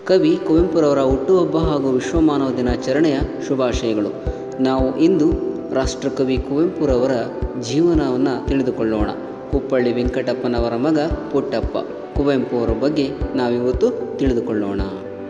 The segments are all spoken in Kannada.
ಕವಿ ಕುವೆಂಪುರವರ ಹುಟ್ಟುಹಬ್ಬ ಹಾಗೂ ವಿಶ್ವ ಮಾನವ ದಿನಾಚರಣೆಯ ಶುಭಾಶಯಗಳು ನಾವು ಇಂದು ರಾಷ್ಟ್ರಕವಿ ಕುವೆಂಪುರವರ ಜೀವನವನ್ನು ತಿಳಿದುಕೊಳ್ಳೋಣ ಕುಪ್ಪಳ್ಳಿ ವೆಂಕಟಪ್ಪನವರ ಮಗ ಪುಟ್ಟಪ್ಪ ಕುವೆಂಪು ಅವರ ಬಗ್ಗೆ ನಾವಿವತ್ತು ತಿಳಿದುಕೊಳ್ಳೋಣ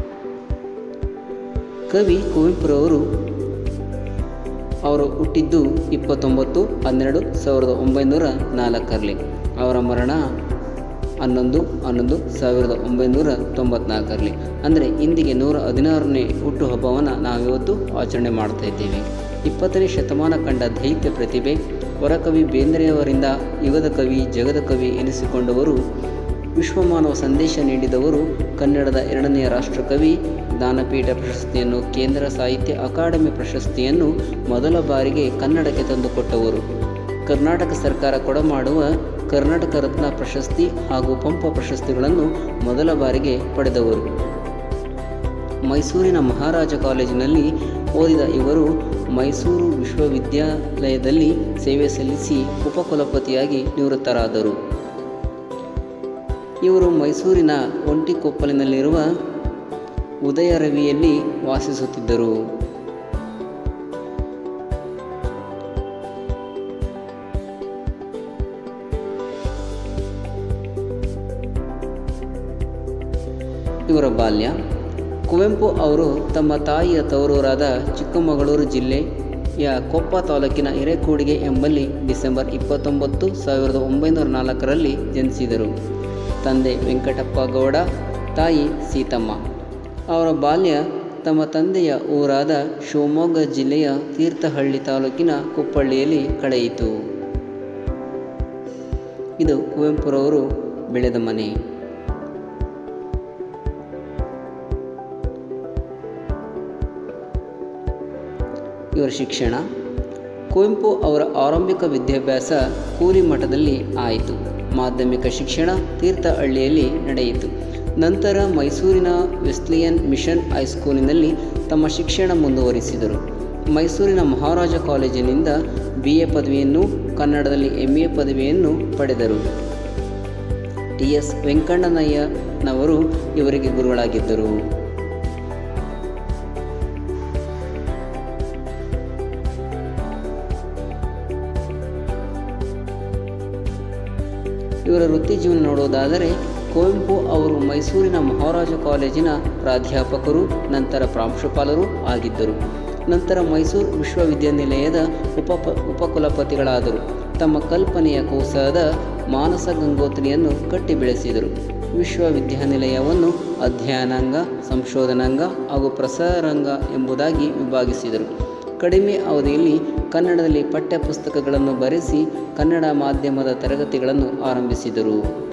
ಕವಿ ಕುವೆಂಪುರವರು ಅವರು ಹುಟ್ಟಿದ್ದು ಇಪ್ಪತ್ತೊಂಬತ್ತು ಹನ್ನೆರಡು ಸಾವಿರದ ಒಂಬೈನೂರ ನಾಲ್ಕರಲ್ಲಿ ಅವರ ಮರಣ ಹನ್ನೊಂದು ಹನ್ನೊಂದು ಸಾವಿರದ ಒಂಬೈನೂರ ತೊಂಬತ್ನಾಲ್ಕರಲ್ಲಿ ಅಂದರೆ ಇಂದಿಗೆ ನೂರ ಹದಿನಾರನೇ ಹುಟ್ಟುಹಬ್ಬವನ್ನು ನಾವಿವತ್ತು ಆಚರಣೆ ಮಾಡ್ತಾ ಇದ್ದೇವೆ ಇಪ್ಪತ್ತನೇ ಶತಮಾನ ಕಂಡ ದೈತ್ಯ ಪ್ರತಿಭೆ ವರಕವಿ ಬೇಂದ್ರೆಯವರಿಂದ ಯುಗದ ಕವಿ ಜಗದ ಕವಿ ಎನಿಸಿಕೊಂಡವರು ವಿಶ್ವಮಾನವ ಸಂದೇಶ ನೀಡಿದವರು ಕನ್ನಡದ ಎರಡನೆಯ ರಾಷ್ಟ್ರಕವಿ ಜ್ಞಾನಪೀಠ ಪ್ರಶಸ್ತಿಯನ್ನು ಕೇಂದ್ರ ಸಾಹಿತ್ಯ ಅಕಾಡೆಮಿ ಪ್ರಶಸ್ತಿಯನ್ನು ಮೊದಲ ಬಾರಿಗೆ ಕನ್ನಡಕ್ಕೆ ತಂದುಕೊಟ್ಟವರು ಕರ್ನಾಟಕ ಸರ್ಕಾರ ಕೊಡಮಾಡುವ ಕರ್ನಾಟಕ ರತ್ನ ಪ್ರಶಸ್ತಿ ಹಾಗೂ ಪಂಪ ಪ್ರಶಸ್ತಿಗಳನ್ನು ಮೊದಲ ಬಾರಿಗೆ ಪಡೆದವರು ಮೈಸೂರಿನ ಮಹಾರಾಜ ಕಾಲೇಜಿನಲ್ಲಿ ಓದಿದ ಇವರು ಮೈಸೂರು ವಿಶ್ವವಿದ್ಯಾಲಯದಲ್ಲಿ ಸೇವೆ ಸಲ್ಲಿಸಿ ಉಪಕುಲಪತಿಯಾಗಿ ನಿವೃತ್ತರಾದರು ಇವರು ಮೈಸೂರಿನ ಒಂಟಿಕೊಪ್ಪಲಿನಲ್ಲಿರುವ ಉದಯ ರವಿಯಲ್ಲಿ ವಾಸಿಸುತ್ತಿದ್ದರು ಇವರ ಬಾಲ್ಯ ಕುವೆಂಪು ಅವರು ತಮ್ಮ ತಾಯಿಯ ತವರೂರಾದ ಚಿಕ್ಕಮಗಳೂರು ಜಿಲ್ಲೆಯ ಕೊಪ್ಪ ತಾಲೂಕಿನ ಹಿರೇಕೂಡಿಗೆ ಎಂಬಲ್ಲಿ ಡಿಸೆಂಬರ್ ಇಪ್ಪತ್ತೊಂಬತ್ತು ಸಾವಿರದ ಒಂಬೈನೂರ ನಾಲ್ಕರಲ್ಲಿ ಜನಿಸಿದರು ತಂದೆ ವೆಂಕಟಪ್ಪ ಗೌಡ ತಾಯಿ ಸೀತಮ್ಮ ಅವರ ಬಾಲ್ಯ ತಮ್ಮ ತಂದೆಯ ಊರಾದ ಶಿವಮೊಗ್ಗ ಜಿಲ್ಲೆಯ ತೀರ್ಥಹಳ್ಳಿ ತಾಲೂಕಿನ ಕುಪ್ಪಳ್ಳಿಯಲ್ಲಿ ಕಳೆಯಿತು ಇದು ಕುವೆಂಪುರವರು ಬೆಳೆದ ಮನೆ ಇವರ ಶಿಕ್ಷಣ ಕುವೆಂಪು ಅವರ ಆರಂಭಿಕ ವಿದ್ಯಾಭ್ಯಾಸ ಕೂಲಿ ಮಠದಲ್ಲಿ ಆಯಿತು ಮಾಧ್ಯಮಿಕ ಶಿಕ್ಷಣ ತೀರ್ಥಹಳ್ಳಿಯಲ್ಲಿ ನಡೆಯಿತು ನಂತರ ಮೈಸೂರಿನ ವೆಸ್ಲಿಯನ್ ಮಿಷನ್ ಹೈಸ್ಕೂಲಿನಲ್ಲಿ ತಮ್ಮ ಶಿಕ್ಷಣ ಮುಂದುವರಿಸಿದರು ಮೈಸೂರಿನ ಮಹಾರಾಜ ಕಾಲೇಜಿನಿಂದ ಬಿ ಎ ಪದವಿಯನ್ನು ಕನ್ನಡದಲ್ಲಿ ಎಂ ಎ ಪದವಿಯನ್ನು ಪಡೆದರು ಟಿ ಎಸ್ ವೆಂಕಣ್ಣನಯ್ಯನವರು ಇವರಿಗೆ ಗುರುಗಳಾಗಿದ್ದರು ಇವರ ವೃತ್ತಿ ಜೀವನ ನೋಡುವುದಾದರೆ ಕುವೆಂಪು ಅವರು ಮೈಸೂರಿನ ಮಹಾರಾಜ ಕಾಲೇಜಿನ ಪ್ರಾಧ್ಯಾಪಕರು ನಂತರ ಪ್ರಾಂಶುಪಾಲರು ಆಗಿದ್ದರು ನಂತರ ಮೈಸೂರು ವಿಶ್ವವಿದ್ಯಾನಿಲಯದ ಉಪ ಉಪಕುಲಪತಿಗಳಾದರು ತಮ್ಮ ಕಲ್ಪನೆಯ ಕೂಸಾದ ಮಾನಸ ಗಂಗೋತ್ರಿಯನ್ನು ಕಟ್ಟಿ ಬೆಳೆಸಿದರು ವಿಶ್ವವಿದ್ಯಾನಿಲಯವನ್ನು ಅಧ್ಯಯನಾಂಗ ಸಂಶೋಧನಾಂಗ ಹಾಗೂ ಪ್ರಸಾರಾಂಗ ಎಂಬುದಾಗಿ ವಿಭಾಗಿಸಿದರು ಕಡಿಮೆ ಅವಧಿಯಲ್ಲಿ ಕನ್ನಡದಲ್ಲಿ ಪಠ್ಯಪುಸ್ತಕಗಳನ್ನು ಬರೆಸಿ ಕನ್ನಡ ಮಾಧ್ಯಮದ ತರಗತಿಗಳನ್ನು ಆರಂಭಿಸಿದರು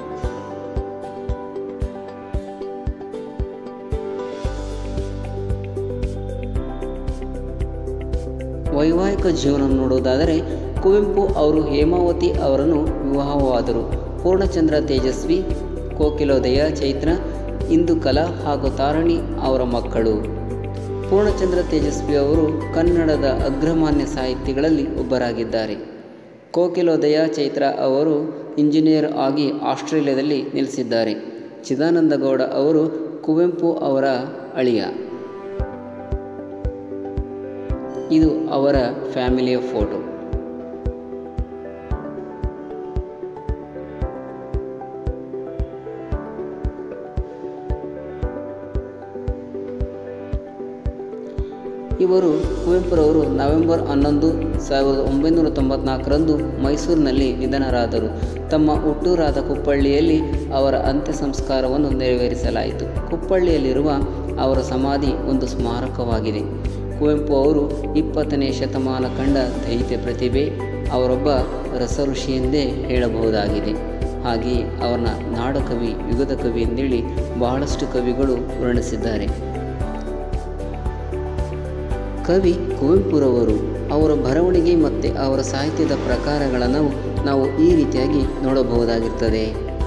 ವೈವಾಹಿಕ ಜೀವನ ನೋಡುವುದಾದರೆ ಕುವೆಂಪು ಅವರು ಹೇಮಾವತಿ ಅವರನ್ನು ವಿವಾಹವಾದರು ಪೂರ್ಣಚಂದ್ರ ತೇಜಸ್ವಿ ಕೋಕಿಲೋದಯ ಚೈತ್ರ ಇಂದುಕಲಾ ಹಾಗೂ ತಾರಣಿ ಅವರ ಮಕ್ಕಳು ಪೂರ್ಣಚಂದ್ರ ತೇಜಸ್ವಿ ಅವರು ಕನ್ನಡದ ಅಗ್ರಮಾನ್ಯ ಸಾಹಿತಿಗಳಲ್ಲಿ ಒಬ್ಬರಾಗಿದ್ದಾರೆ ಕೋಕಿಲೋದಯ ಚೈತ್ರ ಅವರು ಇಂಜಿನಿಯರ್ ಆಗಿ ಆಸ್ಟ್ರೇಲಿಯಾದಲ್ಲಿ ನೆಲೆಸಿದ್ದಾರೆ ಚಿದಾನಂದ ಗೌಡ ಅವರು ಕುವೆಂಪು ಅವರ ಅಳಿಯ ಇದು ಅವರ ಫ್ಯಾಮಿಲಿಯ ಫೋಟೋ ಇವರು ಕುವೆಂಪುರವರು ನವೆಂಬರ್ ಹನ್ನೊಂದು ಸಾವಿರದ ಒಂಬೈನೂರ ತೊಂಬತ್ನಾಲ್ಕರಂದು ಮೈಸೂರಿನಲ್ಲಿ ನಿಧನರಾದರು ತಮ್ಮ ಹುಟ್ಟೂರಾದ ಕುಪ್ಪಳ್ಳಿಯಲ್ಲಿ ಅವರ ಅಂತ್ಯ ಸಂಸ್ಕಾರವನ್ನು ನೆರವೇರಿಸಲಾಯಿತು ಕುಪ್ಪಳ್ಳಿಯಲ್ಲಿರುವ ಅವರ ಸಮಾಧಿ ಒಂದು ಸ್ಮಾರಕವಾಗಿದೆ ಕುವೆಂಪು ಅವರು ಇಪ್ಪತ್ತನೇ ಶತಮಾನ ಕಂಡ ದೈತ್ಯ ಪ್ರತಿಭೆ ಅವರೊಬ್ಬ ರಸಋಷಿ ಎಂದೇ ಹೇಳಬಹುದಾಗಿದೆ ಹಾಗೆಯೇ ಅವರನ್ನ ನಾಡಕವಿ ಯುಗದ ಕವಿ ಎಂದೇಳಿ ಬಹಳಷ್ಟು ಕವಿಗಳು ವರ್ಣಿಸಿದ್ದಾರೆ ಕವಿ ಕುವೆಂಪುರವರು ಅವರ ಬರವಣಿಗೆ ಮತ್ತು ಅವರ ಸಾಹಿತ್ಯದ ಪ್ರಕಾರಗಳನ್ನು ನಾವು ಈ ರೀತಿಯಾಗಿ ನೋಡಬಹುದಾಗಿರ್ತದೆ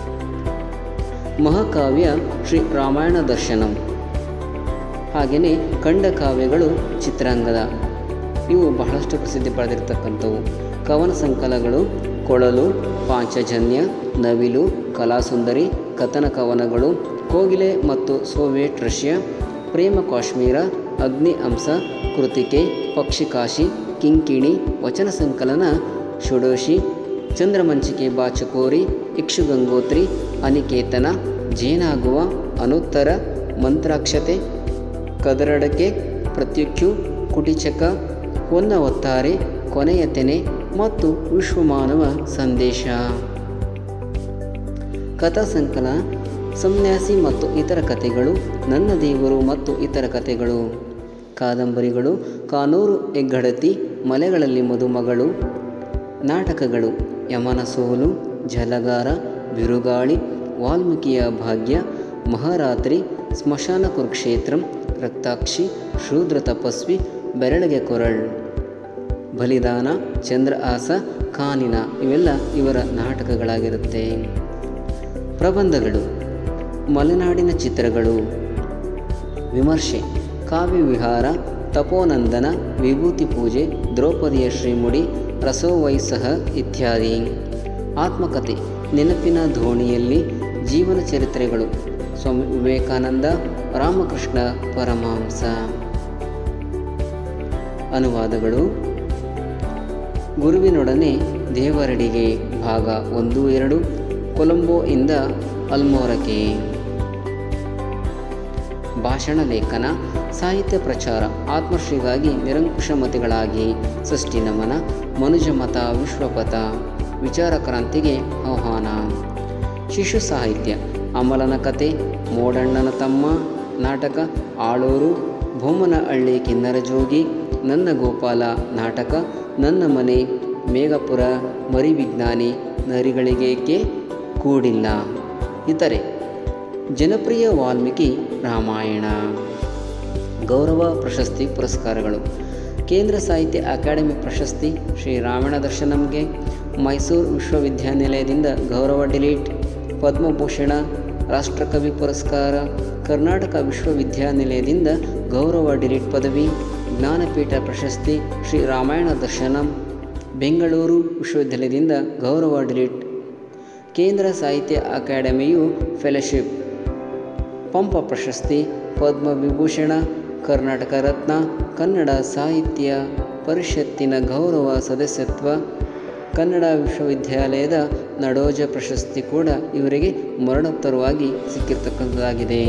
ಮಹಾಕಾವ್ಯ ಶ್ರೀ ರಾಮಾಯಣ ದರ್ಶನಂ ಹಾಗೆಯೇ ಖಂಡಕಾವ್ಯಗಳು ಚಿತ್ರಾಂಗದ ಇವು ಬಹಳಷ್ಟು ಪ್ರಸಿದ್ಧಿ ಪಡೆದಿರತಕ್ಕಂಥವು ಕವನ ಸಂಕಲನಗಳು ಕೊಳಲು ಪಾಂಚಜನ್ಯ ನವಿಲು ಕಲಾಸುಂದರಿ ಕಥನ ಕವನಗಳು ಕೋಗಿಲೆ ಮತ್ತು ಸೋವಿಯಟ್ ರಷ್ಯಾ ಪ್ರೇಮ ಕಾಶ್ಮೀರ ಅಗ್ನಿ ಅಂಶ ಕೃತಿಕೆ ಪಕ್ಷಿಕಾಶಿ ಕಿಂಕಿಣಿ ವಚನ ಸಂಕಲನ ಷೋಡಶಿ ಚಂದ್ರಮಂಚಿಕೆ ಬಾಚಕೋರಿ ಇಕ್ಷುಗಂಗೋತ್ರಿ ಅನಿಕೇತನ ಜೇನಾಗುವ ಅನುತ್ತರ ಮಂತ್ರಾಕ್ಷತೆ ಕದರಡಕೆ ಪ್ರತ್ಯುಕ್ಯು ಕುಟಿಚಕ ಹೊನ್ನ ಒತ್ತಾರೆ ಕೊನೆಯ ತೆನೆ ಮತ್ತು ವಿಶ್ವಮಾನವ ಸಂದೇಶ ಕಥಾ ಸಂಕಲನ ಸನ್ಯಾಸಿ ಮತ್ತು ಇತರ ಕಥೆಗಳು ನನ್ನ ದೇವರು ಮತ್ತು ಇತರ ಕಥೆಗಳು ಕಾದಂಬರಿಗಳು ಕಾನೂರು ಹೆಗ್ಗಡತಿ ಮಲೆಗಳಲ್ಲಿ ಮದುಮಗಳು ನಾಟಕಗಳು ಯಮನ ಸೋಲು ಜಲಗಾರ ಬಿರುಗಾಳಿ ವಾಲ್ಮೀಕಿಯ ಭಾಗ್ಯ ಮಹಾರಾತ್ರಿ ಸ್ಮಶಾನ ಕುರುಕ್ಷೇತ್ರಂ ರಕ್ತಾಕ್ಷಿ ಶೂದ್ರ ತಪಸ್ವಿ ಬೆರಳಿಗೆ ಕೊರಳ್ ಬಲಿದಾನ ಚಂದ್ರ ಆಸ ಕಾನಿನ ಇವೆಲ್ಲ ಇವರ ನಾಟಕಗಳಾಗಿರುತ್ತೆ ಪ್ರಬಂಧಗಳು ಮಲೆನಾಡಿನ ಚಿತ್ರಗಳು ವಿಮರ್ಶೆ ಕಾವ್ಯ ವಿಹಾರ ತಪೋನಂದನ ವಿಭೂತಿ ಪೂಜೆ ದ್ರೌಪದಿಯ ಶ್ರೀಮುಡಿ ರಸೋವೈಸಹ ಇತ್ಯಾದಿ ಆತ್ಮಕಥೆ ನೆನಪಿನ ಧೋಣಿಯಲ್ಲಿ ಜೀವನ ಚರಿತ್ರೆಗಳು ಸ್ವಾಮಿ ವಿವೇಕಾನಂದ ರಾಮಕೃಷ್ಣ ಪರಮಹಂಸ ಅನುವಾದಗಳು ಗುರುವಿನೊಡನೆ ದೇವರಡಿಗೆ ಭಾಗ ಒಂದು ಎರಡು ಕೊಲಂಬೋ ಇಂದ ಅಲ್ಮೋರಕೆ ಭಾಷಣ ಲೇಖನ ಸಾಹಿತ್ಯ ಪ್ರಚಾರ ಆತ್ಮಶ್ರೀಗಾಗಿ ನಿರಂಕುಶಮತಿಗಳಾಗಿ ಸೃಷ್ಟಿ ನಮನ ಮನುಜಮತ ವಿಶ್ವಪಥ ವಿಚಾರ ಕ್ರಾಂತಿಗೆ ಆಹ್ವಾನ ಶಿಶು ಸಾಹಿತ್ಯ ಅಮಲನ ಕತೆ ಮೋಡಣ್ಣನ ತಮ್ಮ ನಾಟಕ ಆಳೂರು ಬೊಮ್ಮನಹಳ್ಳಿ ಕಿನ್ನರ ಜೋಗಿ ನನ್ನ ಗೋಪಾಲ ನಾಟಕ ನನ್ನ ಮನೆ ಮೇಘಪುರ ಮರಿ ವಿಜ್ಞಾನಿ ನರಿಗಳಿಗೇಕೆ ಕೂಡಿಲ್ಲ ಇತರೆ ಜನಪ್ರಿಯ ವಾಲ್ಮೀಕಿ ರಾಮಾಯಣ ಗೌರವ ಪ್ರಶಸ್ತಿ ಪುರಸ್ಕಾರಗಳು ಕೇಂದ್ರ ಸಾಹಿತ್ಯ ಅಕಾಡೆಮಿ ಪ್ರಶಸ್ತಿ ಶ್ರೀ ರಾಮಾಯಣ ದರ್ಶನಂಗೆ ಮೈಸೂರು ವಿಶ್ವವಿದ್ಯಾನಿಲಯದಿಂದ ಗೌರವ ಡಿಲೀಟ್ ಪದ್ಮಭೂಷಣ ರಾಷ್ಟ್ರಕವಿ ಪುರಸ್ಕಾರ ಕರ್ನಾಟಕ ವಿಶ್ವವಿದ್ಯಾನಿಲಯದಿಂದ ಗೌರವ ಡಿಲೀಟ್ ಪದವಿ ಜ್ಞಾನಪೀಠ ಪ್ರಶಸ್ತಿ ಶ್ರೀ ರಾಮಾಯಣ ದರ್ಶನಂ ಬೆಂಗಳೂರು ವಿಶ್ವವಿದ್ಯಾಲಯದಿಂದ ಗೌರವ ಡಿಲೀಟ್ ಕೇಂದ್ರ ಸಾಹಿತ್ಯ ಅಕಾಡೆಮಿಯು ಫೆಲೋಶಿಪ್ ಪಂಪ ಪ್ರಶಸ್ತಿ ಪದ್ಮವಿಭೂಷಣ ಕರ್ನಾಟಕ ರತ್ನ ಕನ್ನಡ ಸಾಹಿತ್ಯ ಪರಿಷತ್ತಿನ ಗೌರವ ಸದಸ್ಯತ್ವ ಕನ್ನಡ ವಿಶ್ವವಿದ್ಯಾಲಯದ ನಡೋಜ ಪ್ರಶಸ್ತಿ ಕೂಡ ಇವರಿಗೆ ಮರಣೋತ್ತರವಾಗಿ ಸಿಕ್ಕಿರ್ತಕ್ಕಂಥದ್ದಾಗಿದೆ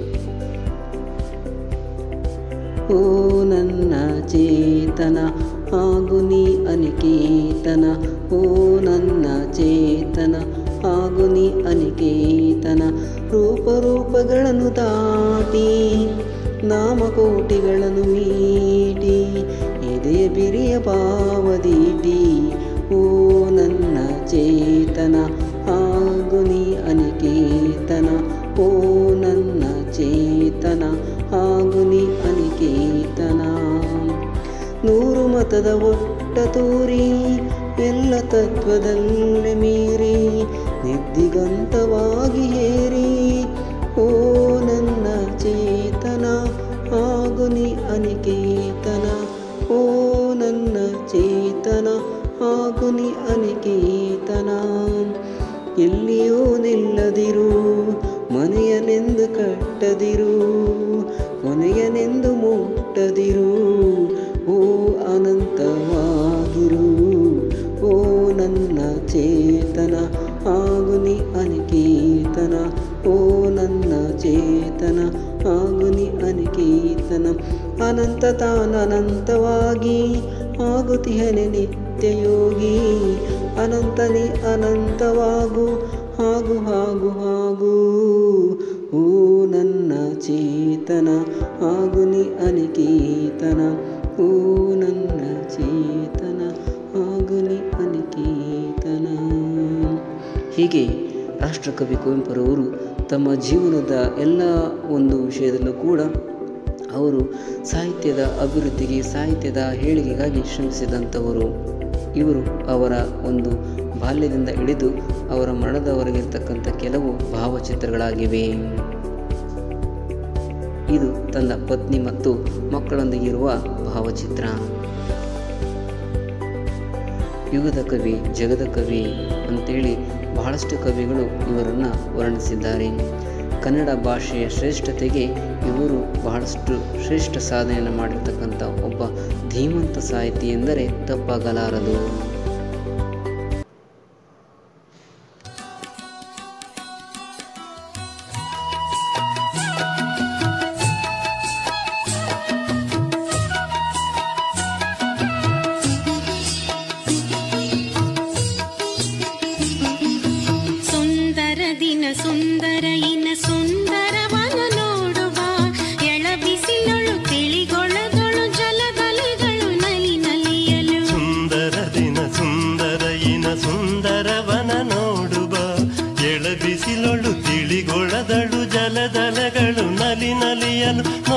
ಓ ನನ್ನ ಚೇತನ ಹಾಗೂ ನೀ ಅನಿಕೇತನ ಓ ನನ್ನ ಚೇತನ ಹಾಗೂ ನೀ ಅನಿಕೇತನ ರೂಪರೂಪಗಳನ್ನು ದಾಟಿ ನಾಮಕೋಟಿಗಳನ್ನು ಮೀಟಿ ಎದೆ ಬಿರಿಯ ಭಾವದೀಟಿ ಓ ನನ್ನ ಚೇತನ ಹಾಗೂ ನೀ ಅನಿಕೇತನ ಓ ನನ್ನ ಚೇತನ ಹಾಗೂ ನೀ ಅನಿಕೇತನ ನೂರು ಮತದ ಒಟ್ಟ ತೂರಿ ಎಲ್ಲ ತತ್ವದಲ್ಲೇ ಮೀರಿ ನಿರ್ದಿಗಂತವಾಗಿ ಏರಿ ಓ ನನ್ನ ಚೇತನ ಹಾಗೂ ನೀ ಅನಿಕೇತನ ಓ ನನ್ನ ಚೇತನ ಹಾಗೂ ನೀ ಅನಿಕೇತನ ಎಲ್ಲಿಯೂ ನಿಲ್ಲದಿರು ಮನೆಯನೆಂದು ಕಟ್ಟದಿರು ಕೊನೆಯನೆಂದು ಮುಟ್ಟದಿರು ಓ ಅನಂತವಾಗಿರು ಓ ನನ್ನ ಚೇತನ ಹಾಗೂ ನೀ ಅನಿಕೇತನ ಓ ನನ್ನ ಚೇತನ ಹಾಗೂ ನೀ ಅನಿಕೇತನ ಅನಂತ ತಾನನಂತವಾಗಿ ಆಗುತ್ತಿಹನೆ ನಿತ್ಯ ಯೋಗಿ ಅನಂತನಿ ಅನಂತವಾಗು ಹಾಗೂ ಹಾಗೂ ಹಾಗೂ ಓ ನನ್ನ ಚೇತನ ಹಾಗೂ ನೀ ಅನಿಕೇತನ ಓ ನನ್ನ ಚೇತನ ಹಾಗೂ ನೀ ಅನಿಕೇತನ ಹೀಗೆ ರಾಷ್ಟ್ರಕವಿ ಕುವೆಂಪುರವರು ತಮ್ಮ ಜೀವನದ ಎಲ್ಲ ಒಂದು ವಿಷಯದಲ್ಲೂ ಕೂಡ ಅವರು ಸಾಹಿತ್ಯದ ಅಭಿವೃದ್ಧಿಗೆ ಸಾಹಿತ್ಯದ ಏಳಿಗೆಗಾಗಿ ಶ್ರಮಿಸಿದಂಥವರು ಇವರು ಅವರ ಒಂದು ಬಾಲ್ಯದಿಂದ ಹಿಡಿದು ಅವರ ಮರಣದವರೆಗಿರ್ತಕ್ಕಂಥ ಕೆಲವು ಭಾವಚಿತ್ರಗಳಾಗಿವೆ ಇದು ತನ್ನ ಪತ್ನಿ ಮತ್ತು ಮಕ್ಕಳೊಂದಿಗಿರುವ ಭಾವಚಿತ್ರ ಯುಗದ ಕವಿ ಜಗದ ಕವಿ ಅಂತೇಳಿ ಬಹಳಷ್ಟು ಕವಿಗಳು ಇವರನ್ನು ವರ್ಣಿಸಿದ್ದಾರೆ ಕನ್ನಡ ಭಾಷೆಯ ಶ್ರೇಷ್ಠತೆಗೆ ಇವರು ಬಹಳಷ್ಟು ಶ್ರೇಷ್ಠ ಸಾಧನೆಯನ್ನು ಮಾಡಿರ್ತಕ್ಕಂಥ ಒಬ್ಬ ಧೀಮಂತ ಸಾಹಿತಿ ಎಂದರೆ ತಪ್ಪಾಗಲಾರದು ಸುಂದರ ದಿನ ಸುಂದರ ಇನ ಸುಂದರವನ ನೋಡುವ ಎಳ ಬಿಸಿಲೊಳು ತಿಳಿಗೊಳದೊಳು ಜಲದಲೆಗಳು ನಲಿ ನಲಿಯಲು ಸುಂದರ ದಿನ ಸುಂದರ ಇನ ಸುಂದರವನ ನೋಡುವ ಎಳ ಬಿಸಿಲೊಳು ತಿಳಿಗೊಳದಳು ಜಲದಲಗಳು ನಲಿ ನಲಿಯಲು